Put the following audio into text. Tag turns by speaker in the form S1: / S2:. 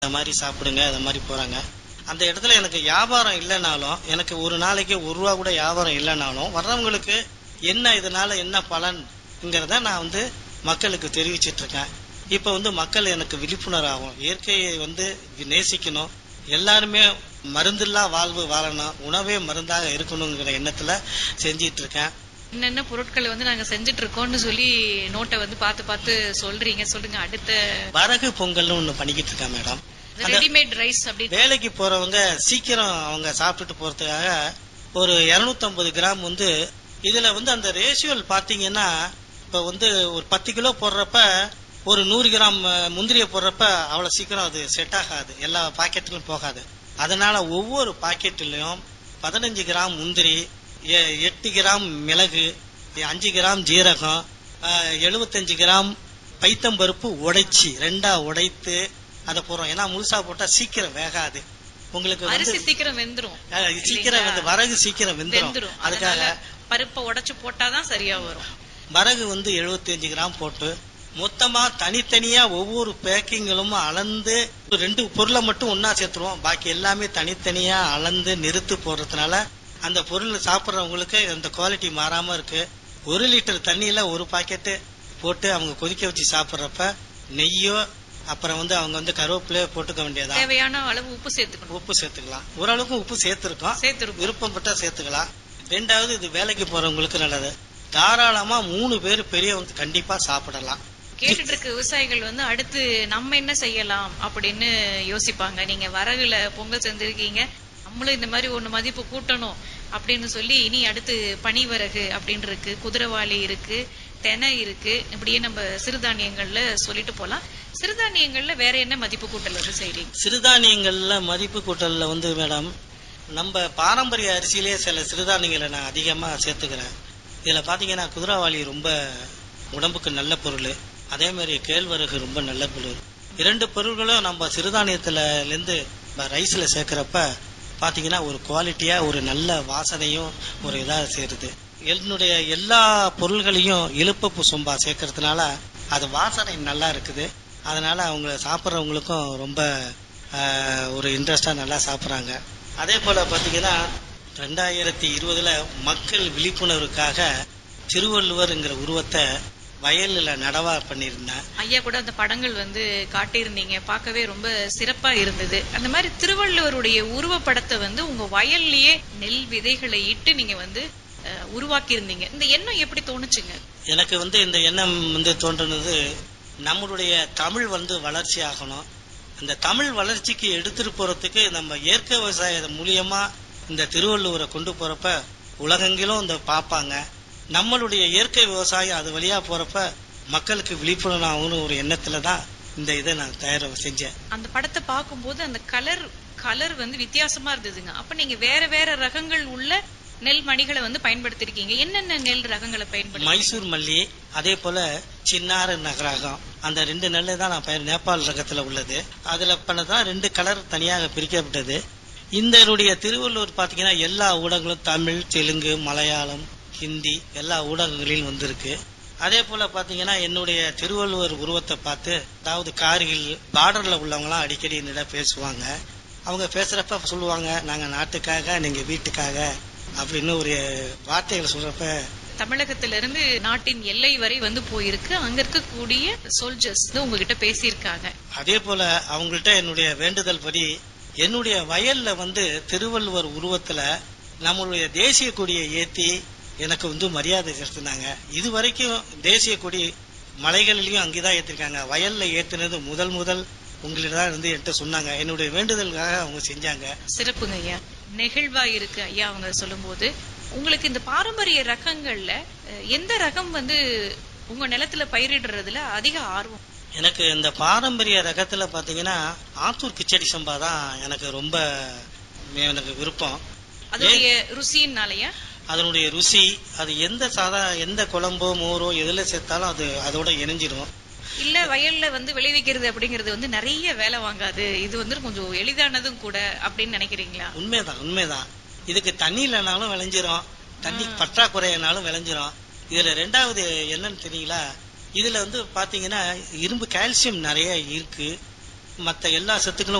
S1: இந்த மாதிரி சாப்பிடுங்க அந்த மாதிரி போறாங்க அந்த இடத்துல எனக்கு வியாபாரம் இல்லைனாலும் எனக்கு ஒரு நாளைக்கு ஒரு ரூபா கூட வியாபாரம் இல்லைனாலும் வர்றவங்களுக்கு என்ன இதனால என்ன பலன்ங்கிறத நான் வந்து மக்களுக்கு தெரிவிச்சிட்டு இருக்கேன் இப்ப வந்து மக்கள் எனக்கு விழிப்புணர்வு ஆகும் இயற்கையை வந்து நேசிக்கணும் எல்லாருமே மருந்தில்லா வாழ்வு வாழணும் உணவே மருந்தாக இருக்கணுங்கிற எண்ணத்துல செஞ்சிட்டு இருக்கேன்
S2: என்னென்ன பொருட்களை வந்து நாங்க செஞ்சுட்டு இருக்கோம்னு சொல்லி நோட்டை வந்து பார்த்து பார்த்து சொல்றீங்க சொல்லுங்க அடுத்த
S1: வரகு பொங்கல்னு ஒண்ணு பண்ணிக்கிட்டு இருக்கேன் மேடம் அந்த
S2: ரெடிமேட் ரைஸ் அப்படி
S1: வேலைக்கு போறவங்க சீக்கிரம் அவங்க சாப்பிட்டுட்டு போறதுக்காக ஒரு 250 கிராம் வந்து இதுல வந்து அந்த ரேஷியோல் பாத்தீங்கன்னா இப்ப வந்து ஒரு பத்து கிலோ போடுறப்ப ஒரு நூறு கிராம் அஹ், முந்திரிய போடுறப்ப அவ்வளவு சீக்கிரம் அது செட் ஆகாது எல்லா பாக்கெட்டுக்கும் போகாது அதனால ஒவ்வொரு பாக்கெட்டிலையும் பதினஞ்சு கிராம் முந்திரி எ- எட்டு கிராம் மிளகு அஞ்சு கிராம் ஜீரகம் அஹ், 75 கிராம் பைத்தம்பருப்பு உடைச்சி ரெண்டா உடைத்து அதை போடுறோம் ஏன்னா முழுசா போட்டா சீக்கிரம் வேகாது உங்களுக்கு வந்து
S2: அரிசி சீக்கிரம் வெந்துரும்
S1: அஹ், சீக்கிரம் வந்து வரகு சீக்கிரம் வெந்துரும்
S2: வெந்துரும்
S1: அதுக்காக
S2: அதனால பருப்பை உடைச்சு போட்டாதான் சரியா வரும்
S1: வரகு வந்து 75 கிராம் போட்டு மொத்தமா தனித்தனியா ஒவ்வொரு பேக்கிங்களும் அளந்து ஒரு ரெண்டு பொருளை மட்டும் ஒன்னா சேர்த்துருவோம் பாக்கி எல்லாமே தனித்தனியா அளந்து நிறுத்து போடுறதுனால அந்த பொருள் சாப்பிடுறவங்களுக்கு அந்த குவாலிட்டி மாறாம இருக்கு ஒரு லிட்டர் தண்ணியில ஒரு பாக்கெட்டு போட்டு அவங்க கொதிக்க வச்சு சாப்பிடுறப்ப நெய்யோ அப்புறம் வந்து அவங்க வந்து கருவேப்பிலையோ போட்டுக்க வேண்டியதா
S2: தேவையான அளவு உப்பு சேர்த்துக்கணும்
S1: உப்பு சேர்த்துக்கலாம் ஓரளவுக்கு உப்பு சேர்த்திருக்கோம்
S2: சேர்த்துருக்கோம்
S1: விருப்பப்பட்டா சேர்த்துக்கலாம் ரெண்டாவது இது வேலைக்கு போறவங்களுக்கு நல்லது தாராளமா மூணு பேர் பெரியவங்க கண்டிப்பா சாப்பிடலாம்
S2: கேட்டுட்டு இருக்க விவசாயிகள் வந்து அடுத்து நம்ம என்ன செய்யலாம் அப்படின்னு யோசிப்பாங்க நீங்க வரகுல பொங்கல் செஞ்சிருக்கீங்க நம்மளும் இந்த மாதிரி ஒண்ணு மதிப்பு கூட்டணும் அப்படின்னு சொல்லி இனி அடுத்து பனிவரகு அப்படின்னு இருக்கு குதிரவாளி இருக்கு தெனை இருக்கு இப்படியே நம்ம சிறுதானியங்கள்ல சொல்லிட்டு போலாம் சிறுதானியங்கள்ல வேற என்ன மதிப்பு கூட்டல் வந்து செய்றீங்க
S1: சிறுதானியங்கள்ல மதிப்பு கூட்டல்ல வந்து மேடம் நம்ம பாரம்பரிய அரிசியிலே சில சிறுதானியங்களை நான் அதிகமா சேர்த்துக்கிறேன் இதுல பாத்தீங்கன்னா குதிரைவாளி ரொம்ப உடம்புக்கு நல்ல பொருள் அதே மாதிரி கேழ்வரகு ரொம்ப நல்ல பொருள் இரண்டு பொருள்களும் நம்ம சிறுதானியத்துல இருந்து ரைஸ்ல சேர்க்கிறப்ப பாத்தீங்கன்னா ஒரு குவாலிட்டியா ஒரு நல்ல வாசனையும் ஒரு இதா சேருது என்னுடைய எல்லா பொருள்களையும் இழுப்பப்பு சொம்பா சேர்க்கறதுனால அது வாசனை நல்லா இருக்குது அதனால அவங்க சாப்பிட்றவங்களுக்கும் ரொம்ப ஆஹ், ஒரு இன்ட்ரெஸ்டா நல்லா சாப்பிட்றாங்க அதே போல பாத்தீங்கன்னா ரெண்டாயிரத்தி இருபதுல மக்கள் விழிப்புணர்வுக்காக திருவள்ளுவர்ங்கிற உருவத்தை வயல்ல நடவா பண்ணியிருந்தேன்
S2: ஐயா கூட அந்த படங்கள் வந்து காட்டியிருந்தீங்க பார்க்கவே ரொம்ப சிறப்பா இருந்தது அந்த மாதிரி திருவள்ளுவருடைய உருவப்படத்தை வந்து உங்க வயல்லயே நெல் விதைகளை இட்டு நீங்க வந்து அஹ், உருவாக்கியிருந்தீங்க இந்த எண்ணம் எப்படி தோணுச்சுங்க
S1: எனக்கு வந்து இந்த எண்ணம் வந்து தோன்றுனது நம்மளுடைய தமிழ் வந்து வளர்ச்சி ஆகணும் இந்த தமிழ் வளர்ச்சிக்கு எடுத்துட்டு போறதுக்கு நம்ம இயற்கை விவசாயம் மூலியமா இந்த திருவள்ளுவரை கொண்டு போறப்ப உலகெங்கிலும் இந்த பார்ப்பாங்க நம்மளுடைய இயற்கை விவசாயம் அது வழியா போறப்ப மக்களுக்கு விழிப்புணர்வு ஆகணும்னு ஒரு எண்ணத்துல தான் இந்த இதை நான் தயார் செஞ்சேன்
S2: அந்த படத்தை பார்க்கும்போது அந்த கலர் கலர் வந்து வித்தியாசமா இருந்ததுங்க அப்ப நீங்க வேற வேற ரகங்கள் உள்ள நெல் மணிகளை வந்து பயன்படுத்திருக்கீங்க என்னென்ன நெல் ரகங்களை பயன்படுத்தி
S1: மைசூர் மல்லி அதே போல சின்னாறு நகராகம் அந்த ரெண்டு நெல்லை தான் நான் பயிர் நேபாள் ரகத்துல உள்ளது அதுல பண்ணதான் ரெண்டு கலர் தனியாக பிரிக்கப்பட்டது இந்த என்னுடைய திருவள்ளூர் பாத்தீங்கன்னா எல்லா ஊடகங்களும் தமிழ் தெலுங்கு மலையாளம் ஹிந்தி எல்லா ஊடகங்களிலும் வந்திருக்கு அதே போல பாத்தீங்கன்னா என்னுடைய திருவள்ளுவர் உருவத்தை பார்த்து அதாவது கார்கில் பார்டர்ல உள்ளவங்கலாம் அடிக்கடி என்னிடம் பேசுவாங்க அவங்க பேசுறப்ப சொல்லுவாங்க நாங்க நாட்டுக்காக நீங்க வீட்டுக்காக அப்படின்னு ஒரு வார்த்தைகள் சொல்றப்ப
S2: தமிழகத்திலிருந்து நாட்டின் எல்லை வரை வந்து போயிருக்கு அங்க இருக்கக்கூடிய சோல்ஜர்ஸ் உங்ககிட்ட பேசியிருக்காங்க
S1: அதே போல அவங்கள்ட்ட என்னுடைய வேண்டுதல் படி என்னுடைய வயல்ல வந்து திருவள்ளுவர் உருவத்துல நம்மளுடைய தேசிய கொடியை ஏத்தி எனக்கு வந்து மரியாதை செலுத்தினாங்க இது வரைக்கும் தேசிய கொடி மலைகளிலையும் அங்கேதான் ஏத்திருக்காங்க வயல்ல ஏத்துனது முதல் முதல் உங்களிடம் தான் இருந்து என்கிட்ட சொன்னாங்க என்னுடைய வேண்டுதலுக்காக அவங்க செஞ்சாங்க
S2: சிறப்புங்க ஐயா நெகிழ்வா இருக்கு ஐயா அவங்க சொல்லும்போது உங்களுக்கு இந்த பாரம்பரிய ரகங்கள்ல அஹ், எந்த ரகம் வந்து உங்க நிலத்துல பயிரிடுறதுல அதிக ஆர்வம்
S1: எனக்கு இந்த பாரம்பரிய ரகத்துல பாத்தீங்கன்னா ஆத்தூர் கிச்சடி சம்பா தான் எனக்கு ரொம்ப எனக்கு விருப்பம்
S2: அதோடைய ருசியினாலயா
S1: அதனுடைய ருசி அது எந்த சாதா எந்த குழம்போ மோரோ எதுல சேர்த்தாலும் அது அதோட இணைஞ்சிரும்
S2: இல்ல வயல்ல வந்து விளைவிக்கிறது அப்படிங்கறது வந்து நிறைய வேலை வாங்காது இது வந்து கொஞ்சம் எளிதானதும் கூட அப்படின்னு நினைக்கிறீங்களா
S1: உண்மைதான் உண்மைதான் இதுக்கு தண்ணி இல்லைனாலும் விளைஞ்சிரும் தண்ணி பற்றாக்குறையினாலும் விளைஞ்சிரும் இதுல ரெண்டாவது என்னன்னு தெரியுங்களா இதுல வந்து பாத்தீங்கன்னா இரும்பு கால்சியம் நிறைய இருக்கு மற்ற எல்லா சத்துக்களும்